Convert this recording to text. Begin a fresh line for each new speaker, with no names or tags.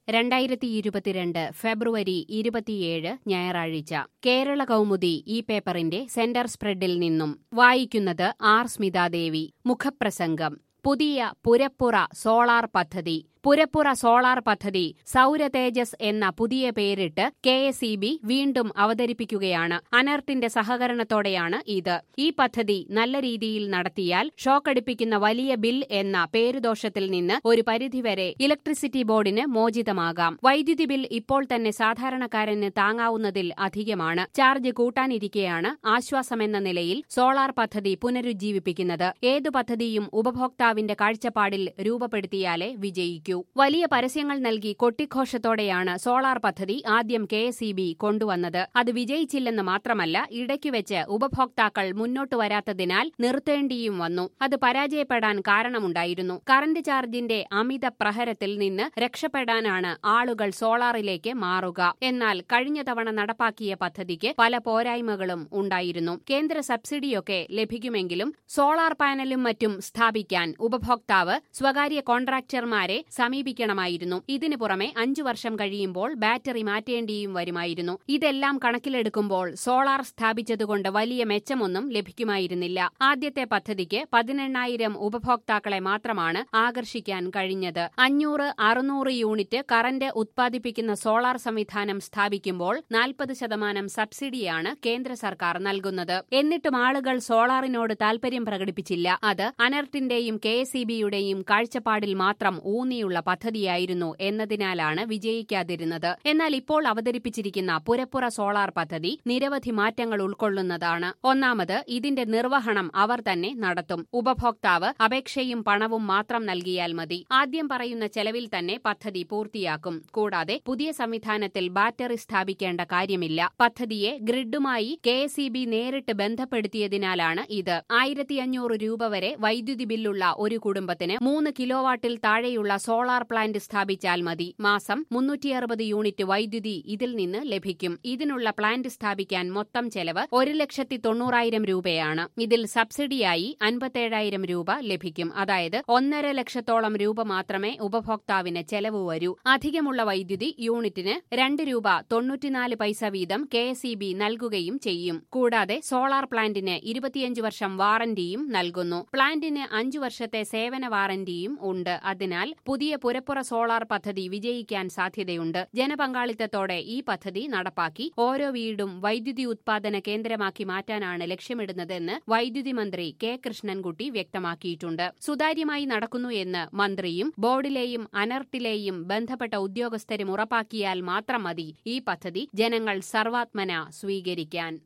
രണ്ടായിരത്തി ഇരുപത്തിരണ്ട് ഫെബ്രുവരി ഇരുപത്തിയേഴ് ഞായറാഴ്ച കേരള കൗമുദി ഈ പേപ്പറിന്റെ സെന്റർ സ്പ്രെഡിൽ നിന്നും വായിക്കുന്നത് ആർ സ്മിതാദേവി മുഖപ്രസംഗം പുതിയ പുരപ്പുറ സോളാർ പദ്ധതി പുരപ്പുറ സോളാർ പദ്ധതി സൗര തേജസ് എന്ന പുതിയ പേരിട്ട് കെ എസ് ഇ ബി വീണ്ടും അവതരിപ്പിക്കുകയാണ് അനർട്ടിന്റെ സഹകരണത്തോടെയാണ് ഇത് ഈ പദ്ധതി നല്ല രീതിയിൽ നടത്തിയാൽ ഷോക്കടിപ്പിക്കുന്ന വലിയ ബിൽ എന്ന പേരുദോഷത്തിൽ നിന്ന് ഒരു പരിധിവരെ ഇലക്ട്രിസിറ്റി ബോർഡിന് മോചിതമാകാം വൈദ്യുതി ബിൽ ഇപ്പോൾ തന്നെ സാധാരണക്കാരന് താങ്ങാവുന്നതിൽ അധികമാണ് ചാർജ് കൂട്ടാനിരിക്കെയാണ് ആശ്വാസമെന്ന നിലയിൽ സോളാർ പദ്ധതി പുനരുജ്ജീവിപ്പിക്കുന്നത് ഏതു പദ്ധതിയും ഉപഭോക്താവിന്റെ കാഴ്ചപ്പാടിൽ രൂപപ്പെടുത്തിയാലേ വിജയിക്കൂ വലിയ പരസ്യങ്ങൾ നൽകി കൊട്ടിഘോഷത്തോടെയാണ് സോളാർ പദ്ധതി ആദ്യം കെ എസ് ഇ ബി കൊണ്ടുവന്നത് അത് വിജയിച്ചില്ലെന്ന് മാത്രമല്ല ഇടയ്ക്കുവെച്ച് ഉപഭോക്താക്കൾ മുന്നോട്ട് വരാത്തതിനാൽ നിർത്തേണ്ടിയും വന്നു അത് പരാജയപ്പെടാൻ കാരണമുണ്ടായിരുന്നു കറന്റ് ചാർജിന്റെ അമിത പ്രഹരത്തിൽ നിന്ന് രക്ഷപ്പെടാനാണ് ആളുകൾ സോളാറിലേക്ക് മാറുക എന്നാൽ കഴിഞ്ഞ തവണ നടപ്പാക്കിയ പദ്ധതിക്ക് പല പോരായ്മകളും ഉണ്ടായിരുന്നു കേന്ദ്ര സബ്സിഡിയൊക്കെ ലഭിക്കുമെങ്കിലും സോളാർ പാനലും മറ്റും സ്ഥാപിക്കാൻ ഉപഭോക്താവ് സ്വകാര്യ കോൺട്രാക്ടർമാരെ സമീപിക്കണമായിരുന്നു ഇതിനു പുറമെ അഞ്ചു വർഷം കഴിയുമ്പോൾ ബാറ്ററി മാറ്റേണ്ടിയും വരുമായിരുന്നു ഇതെല്ലാം കണക്കിലെടുക്കുമ്പോൾ സോളാർ സ്ഥാപിച്ചതുകൊണ്ട് വലിയ മെച്ചമൊന്നും ലഭിക്കുമായിരുന്നില്ല ആദ്യത്തെ പദ്ധതിക്ക് പതിനെണ്ണായിരം ഉപഭോക്താക്കളെ മാത്രമാണ് ആകർഷിക്കാൻ കഴിഞ്ഞത് അഞ്ഞൂറ് അറുന്നൂറ് യൂണിറ്റ് കറന്റ് ഉത്പാദിപ്പിക്കുന്ന സോളാർ സംവിധാനം സ്ഥാപിക്കുമ്പോൾ നാൽപ്പത് ശതമാനം സബ്സിഡിയാണ് കേന്ദ്ര സർക്കാർ നൽകുന്നത് എന്നിട്ടും ആളുകൾ സോളാറിനോട് താൽപര്യം പ്രകടിപ്പിച്ചില്ല അത് അനർട്ടിന്റെയും കെ എസ് ഇ ബിയുടെയും കാഴ്ചപ്പാടിൽ മാത്രം ഊന്നിയുള്ള പദ്ധതിയായിരുന്നു എന്നതിനാലാണ് വിജയിക്കാതിരുന്നത് എന്നാൽ ഇപ്പോൾ അവതരിപ്പിച്ചിരിക്കുന്ന പുരപ്പുറ സോളാർ പദ്ധതി നിരവധി മാറ്റങ്ങൾ ഉൾക്കൊള്ളുന്നതാണ് ഒന്നാമത് ഇതിന്റെ നിർവഹണം അവർ തന്നെ നടത്തും ഉപഭോക്താവ് അപേക്ഷയും പണവും മാത്രം നൽകിയാൽ മതി ആദ്യം പറയുന്ന ചെലവിൽ തന്നെ പദ്ധതി പൂർത്തിയാക്കും കൂടാതെ പുതിയ സംവിധാനത്തിൽ ബാറ്ററി സ്ഥാപിക്കേണ്ട കാര്യമില്ല പദ്ധതിയെ ഗ്രിഡുമായി കെ എസ് ഇ ബി നേരിട്ട് ബന്ധപ്പെടുത്തിയതിനാലാണ് ഇത് ആയിരത്തി അഞ്ഞൂറ് രൂപ വരെ വൈദ്യുതി ബില്ലുള്ള ഒരു കുടുംബത്തിന് മൂന്ന് കിലോവാട്ടിൽ താഴെയുള്ള സോളാർ പ്ലാന്റ് സ്ഥാപിച്ചാൽ മതി മാസം മുന്നൂറ്റിയറുപത് യൂണിറ്റ് വൈദ്യുതി ഇതിൽ നിന്ന് ലഭിക്കും ഇതിനുള്ള പ്ലാന്റ് സ്ഥാപിക്കാൻ മൊത്തം ചെലവ് ഒരു ലക്ഷത്തി തൊണ്ണൂറായിരം രൂപയാണ് ഇതിൽ സബ്സിഡിയായി അൻപത്തേഴായിരം രൂപ ലഭിക്കും അതായത് ഒന്നര ലക്ഷത്തോളം രൂപ മാത്രമേ ഉപഭോക്താവിന് ചെലവ് വരൂ അധികമുള്ള വൈദ്യുതി യൂണിറ്റിന് രണ്ട് രൂപ തൊണ്ണൂറ്റിനാല് പൈസ വീതം കെ എസ് ഇ ബി നൽകുകയും ചെയ്യും കൂടാതെ സോളാർ പ്ലാന്റിന് ഇരുപത്തിയഞ്ച് വർഷം വാറന്റിയും നൽകുന്നു പ്ലാന്റിന് അഞ്ചു വർഷത്തെ സേവന വാറന്റിയും ഉണ്ട് അതിനാൽ പുതിയ പുരപ്പുറ സോളാർ പദ്ധതി വിജയിക്കാൻ സാധ്യതയുണ്ട് ജനപങ്കാളിത്തത്തോടെ ഈ പദ്ധതി നടപ്പാക്കി ഓരോ വീടും വൈദ്യുതി ഉത്പാദന കേന്ദ്രമാക്കി മാറ്റാനാണ് ലക്ഷ്യമിടുന്നതെന്ന് വൈദ്യുതി മന്ത്രി കെ കൃഷ്ണൻകുട്ടി വ്യക്തമാക്കിയിട്ടുണ്ട് സുതാര്യമായി നടക്കുന്നു എന്ന് മന്ത്രിയും ബോർഡിലെയും അനർട്ടിലെയും ബന്ധപ്പെട്ട ഉദ്യോഗസ്ഥരും ഉറപ്പാക്കിയാൽ മാത്രം മതി ഈ പദ്ധതി ജനങ്ങൾ സർവാത്മന സ്വീകരിക്കാൻ